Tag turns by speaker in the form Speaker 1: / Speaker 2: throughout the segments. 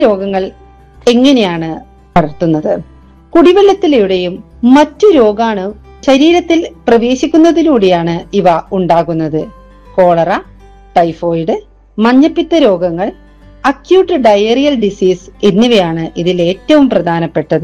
Speaker 1: രോഗങ്ങൾ എങ്ങനെയാണ് പടർത്തുന്നത് കുടിവെള്ളത്തിലൂടെയും മറ്റു രോഗാണു ശരീരത്തിൽ പ്രവേശിക്കുന്നതിലൂടെയാണ് ഇവ ഉണ്ടാകുന്നത് കോളറ ടൈഫോയിഡ് മഞ്ഞപ്പിത്ത രോഗങ്ങൾ അക്യൂട്ട് ഡയേറിയൽ ഡിസീസ് എന്നിവയാണ് ഇതിൽ ഏറ്റവും പ്രധാനപ്പെട്ടത്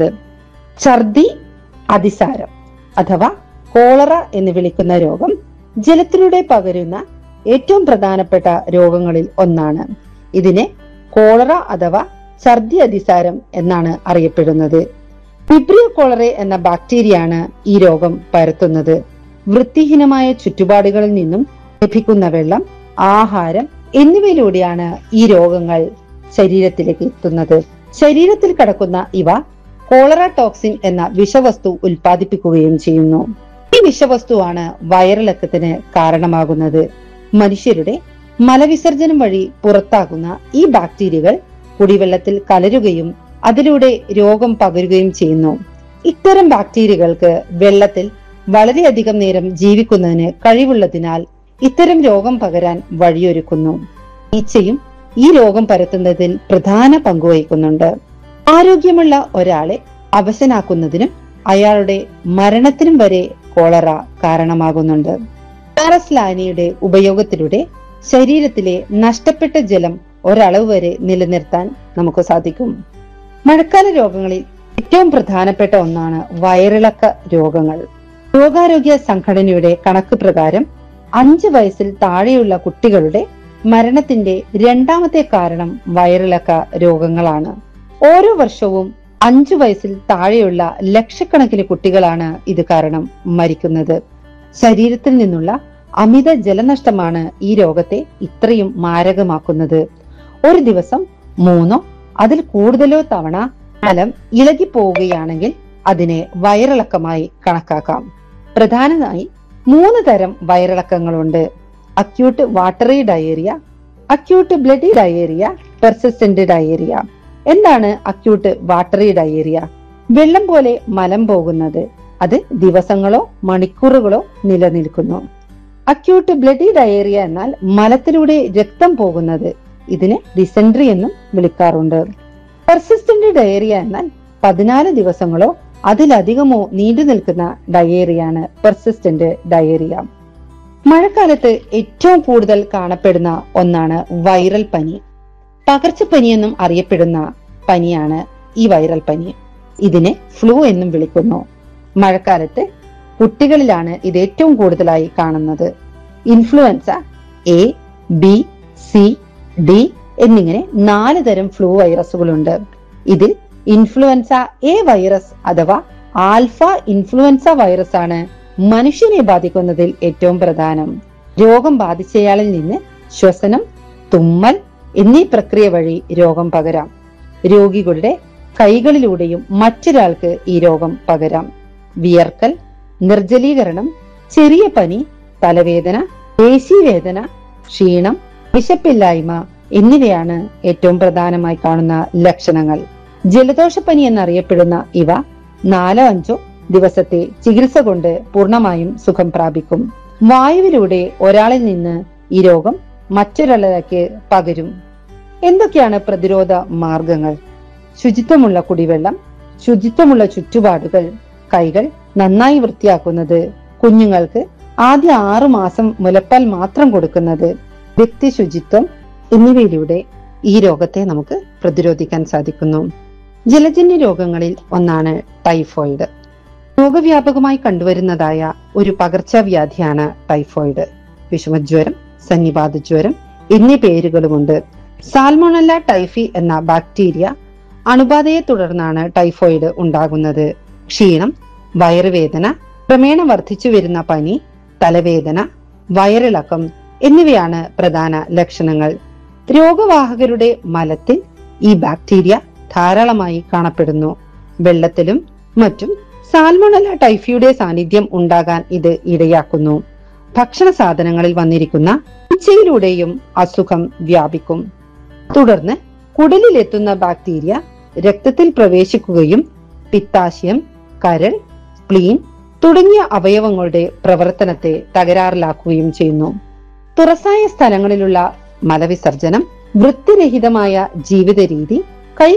Speaker 1: ഛർദി അതിസാരം അഥവാ കോളറ എന്ന് വിളിക്കുന്ന രോഗം ജലത്തിലൂടെ പകരുന്ന ഏറ്റവും പ്രധാനപ്പെട്ട രോഗങ്ങളിൽ ഒന്നാണ് ഇതിനെ കോളറ അഥവാ ഛർദി അതിസാരം എന്നാണ് അറിയപ്പെടുന്നത് വിബ്രിയോ കോളറെ എന്ന ബാക്ടീരിയയാണ് ഈ രോഗം പരത്തുന്നത് വൃത്തിഹീനമായ ചുറ്റുപാടുകളിൽ നിന്നും ലഭിക്കുന്ന വെള്ളം ആഹാരം എന്നിവയിലൂടെയാണ് ഈ രോഗങ്ങൾ ശരീരത്തിലേക്ക് എത്തുന്നത് ശരീരത്തിൽ കടക്കുന്ന ഇവ കോളറ ടോക്സിൻ എന്ന വിഷവസ്തു ഉൽപ്പാദിപ്പിക്കുകയും ചെയ്യുന്നു ഈ വിഷവസ്തുവാണ് വയറിളക്കത്തിന് കാരണമാകുന്നത് മനുഷ്യരുടെ മലവിസർജനം വഴി പുറത്താകുന്ന ഈ ബാക്ടീരിയകൾ കുടിവെള്ളത്തിൽ കലരുകയും അതിലൂടെ രോഗം പകരുകയും ചെയ്യുന്നു ഇത്തരം ബാക്ടീരിയകൾക്ക് വെള്ളത്തിൽ വളരെയധികം നേരം ജീവിക്കുന്നതിന് കഴിവുള്ളതിനാൽ ഇത്തരം രോഗം പകരാൻ വഴിയൊരുക്കുന്നു ഈച്ചയും ഈ രോഗം പരത്തുന്നതിൽ പ്രധാന പങ്കുവഹിക്കുന്നുണ്ട് ആരോഗ്യമുള്ള ഒരാളെ അവശനാക്കുന്നതിനും അയാളുടെ മരണത്തിനും വരെ കോളറ കാരണമാകുന്നുണ്ട് പാരസ്ലാനിയുടെ ഉപയോഗത്തിലൂടെ ശരീരത്തിലെ നഷ്ടപ്പെട്ട ജലം ഒരളവ് വരെ നിലനിർത്താൻ നമുക്ക് സാധിക്കും മഴക്കാല രോഗങ്ങളിൽ ഏറ്റവും പ്രധാനപ്പെട്ട ഒന്നാണ് വയറിളക്ക രോഗങ്ങൾ രോഗാരോഗ്യ സംഘടനയുടെ കണക്ക് പ്രകാരം അഞ്ച് വയസ്സിൽ താഴെയുള്ള കുട്ടികളുടെ മരണത്തിന്റെ രണ്ടാമത്തെ കാരണം വയറിളക്ക രോഗങ്ങളാണ് ഓരോ വർഷവും അഞ്ചു വയസ്സിൽ താഴെയുള്ള ലക്ഷക്കണക്കിന് കുട്ടികളാണ് ഇത് കാരണം മരിക്കുന്നത് ശരീരത്തിൽ നിന്നുള്ള അമിത ജലനഷ്ടമാണ് ഈ രോഗത്തെ ഇത്രയും മാരകമാക്കുന്നത് ഒരു ദിവസം മൂന്നോ അതിൽ കൂടുതലോ തവണ മലം ഇളകി പോവുകയാണെങ്കിൽ അതിനെ വയറിളക്കമായി കണക്കാക്കാം പ്രധാനമായി മൂന്ന് തരം വയറിളക്കങ്ങളുണ്ട് acute watery diarrhoea acute bloody diarrhoea persistent diarrhoea എന്താണ് അക്യൂട്ട് വാട്ടറി ഡയേറിയ വെള്ളം പോലെ മലം പോകുന്നത് അത് ദിവസങ്ങളോ മണിക്കൂറുകളോ നിലനിൽക്കുന്നു അക്യൂട്ട് ബ്ലഡി ഡയേറിയ എന്നാൽ മലത്തിലൂടെ രക്തം പോകുന്നത് ഇതിനെ ഡിസെൻട്രി എന്നും വിളിക്കാറുണ്ട് പെർസിസ്റ്റന്റ് ഡയേറിയ എന്നാൽ പതിനാല് ദിവസങ്ങളോ അതിലധികമോ നീണ്ടു നിൽക്കുന്ന ഡയേറിയാണ് പെർസിസ്റ്റന്റ് ഡയേറിയ മഴക്കാലത്ത് ഏറ്റവും കൂടുതൽ കാണപ്പെടുന്ന ഒന്നാണ് വൈറൽ പനി പകർച്ചപ്പനി എന്നും അറിയപ്പെടുന്ന പനിയാണ് ഈ വൈറൽ പനി ഇതിനെ ഫ്ലൂ എന്നും വിളിക്കുന്നു മഴക്കാലത്ത് കുട്ടികളിലാണ് ഇത് ഏറ്റവും കൂടുതലായി കാണുന്നത് influenza A B C D എന്നിങ്ങനെ നാല് തരം ഫ്ലൂ വൈറസുകളുണ്ട് ഇതിൽ ഇൻഫ്ലുവൻസ എ വൈറസ് അഥവാ ആൽഫ ഇൻഫ്ലുവൻസ വൈറസ് ആണ് മനുഷ്യനെ ബാധിക്കുന്നതിൽ ഏറ്റവും പ്രധാനം രോഗം ബാധിച്ചയാളിൽ നിന്ന് ശ്വസനം തുമ്മൽ എന്നീ പ്രക്രിയ വഴി രോഗം പകരാം രോഗികളുടെ കൈകളിലൂടെയും മറ്റൊരാൾക്ക് ഈ രോഗം പകരാം വിയർക്കൽ നിർജ്ജലീകരണം ചെറിയ പനി തലവേദന പേശീവേദന ക്ഷീണം വിശപ്പില്ലായ്മ എന്നിവയാണ് ഏറ്റവും പ്രധാനമായി കാണുന്ന ലക്ഷണങ്ങൾ ജലദോഷപ്പനി എന്നറിയപ്പെടുന്ന ഇവ നാലോ അഞ്ചോ ദിവസത്തെ ചികിത്സ കൊണ്ട് പൂർണ്ണമായും സുഖം പ്രാപിക്കും വായുവിലൂടെ ഒരാളിൽ നിന്ന് ഈ രോഗം മറ്റൊരാളിലേക്ക് പകരും എന്തൊക്കെയാണ് പ്രതിരോധ മാർഗങ്ങൾ ശുചിത്വമുള്ള കുടിവെള്ളം ശുചിത്വമുള്ള ചുറ്റുപാടുകൾ കൈകൾ നന്നായി വൃത്തിയാക്കുന്നത് കുഞ്ഞുങ്ങൾക്ക് ആദ്യ ആറു മാസം മുലപ്പാൽ മാത്രം കൊടുക്കുന്നത് വ്യക്തി ശുചിത്വം എന്നിവയിലൂടെ ഈ രോഗത്തെ നമുക്ക് പ്രതിരോധിക്കാൻ സാധിക്കുന്നു ജലജന്യ രോഗങ്ങളിൽ ഒന്നാണ് ടൈഫോയിഡ് രോഗവ്യാപകമായി കണ്ടുവരുന്നതായ ഒരു പകർച്ചവ്യാധിയാണ് ടൈഫോയിഡ് വിഷമജ്വരം സന്നിപാത ജ്വരം എന്നീ പേരുകളുമുണ്ട് സാൽമോണല്ല ടൈഫി എന്ന ബാക്ടീരിയ അണുബാധയെ തുടർന്നാണ് ടൈഫോയിഡ് ഉണ്ടാകുന്നത് ക്ഷീണം വയറുവേദന ക്രമേണ വർദ്ധിച്ചു വരുന്ന പനി തലവേദന വയറിളക്കം എന്നിവയാണ് പ്രധാന ലക്ഷണങ്ങൾ രോഗവാഹകരുടെ മലത്തിൽ ഈ ബാക്ടീരിയ ധാരാളമായി കാണപ്പെടുന്നു വെള്ളത്തിലും മറ്റും സാൽമോണല്ല ടൈഫിയുടെ സാന്നിധ്യം ഉണ്ടാകാൻ ഇത് ഇടയാക്കുന്നു ഭക്ഷണ സാധനങ്ങളിൽ വന്നിരിക്കുന്ന ഉച്ചയിലൂടെയും അസുഖം വ്യാപിക്കും തുടർന്ന് കുടലിലെത്തുന്ന ബാക്ടീരിയ രക്തത്തിൽ പ്രവേശിക്കുകയും പിത്താശയം കരൾ സ്പ്ലീൻ തുടങ്ങിയ അവയവങ്ങളുടെ പ്രവർത്തനത്തെ തകരാറിലാക്കുകയും ചെയ്യുന്നു തുറസായ സ്ഥലങ്ങളിലുള്ള മലവിസർജനം വൃത്തിരഹിതമായ ജീവിത രീതി